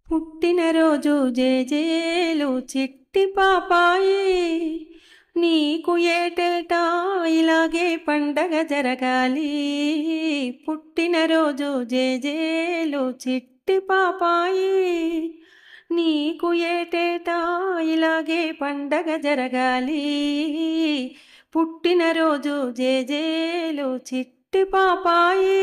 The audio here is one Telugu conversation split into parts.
పుట్టినరోజు జేజేలు చిట్టి పాపాయి నీకు ఏటేటా ఇలాగే పండగ జరగాలి పుట్టినరోజు జేజేలు చిట్టి పాపాయి నీకు ఏటేటా ఇలాగే పండగ జరగాలి పుట్టినరోజు జేజేలు చిట్టి పాపాయి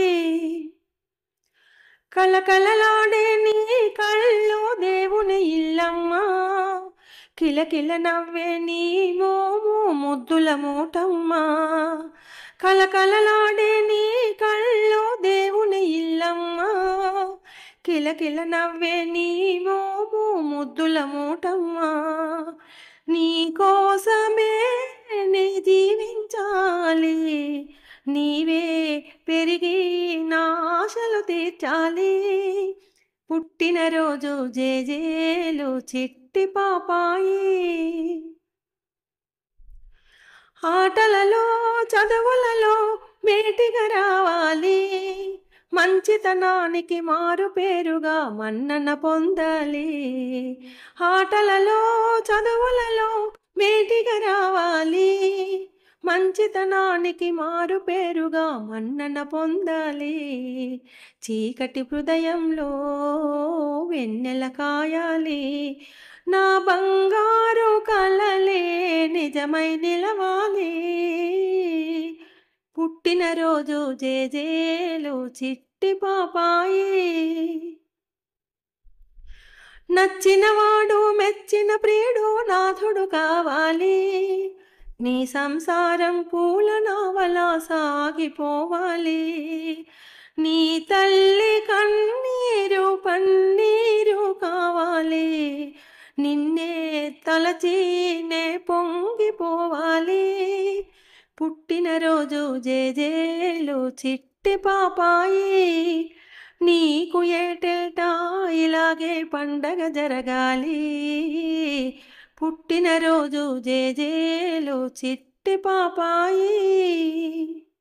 కలకలలాడే నీ కళ్ళు దేవుని ఇల్లమ్మా కిలకిల నవ్వే నీ మోము ముద్దుల మూటమ్మా కలకలలాడే నీ కళ్ళు దేవుని ఇల్లమ్మా కిలకిల నవ్వే నీ మోము ముద్దుల మూటమ్మా నీ కోసమే నీ జీవించాలి నీవే పెరిగి నా ఆశలు తీర్చాలి పుట్టినరోజు జేజేలు చిట్టి పాపాయి ఆటలలో చదువులలో మేటిగా రావాలి మంచితనానికి మారు పేరుగా మన్నన పొందాలి ఆటలలో చదువులలో మేటిగా రావాలి మంచితనానికి మారు పేరుగా మన్నన పొందాలి చీకటి హృదయంలో వెన్నెల కాయాలి నా బంగారు కలలే నిజమై నిలవాలి పుట్టినరోజు జేజేలు చిట్టి పాపాయి నచ్చినవాడు మెచ్చిన ప్రియుడు నాథుడు కావాలి నీ సంసారం పూల నావలా సాగిపోవాలి నీ తల్లి కన్నీరు పన్నీరు కావాలి నిన్నే తలచీనే పొంగిపోవాలి పుట్టినరోజు జేజేలు చిట్టి పాపాయి నీకు ఏటేటా ఇలాగే పండగ జరగాలి పుట్టినరోజు జేజేలు చిట్టి పాపాయి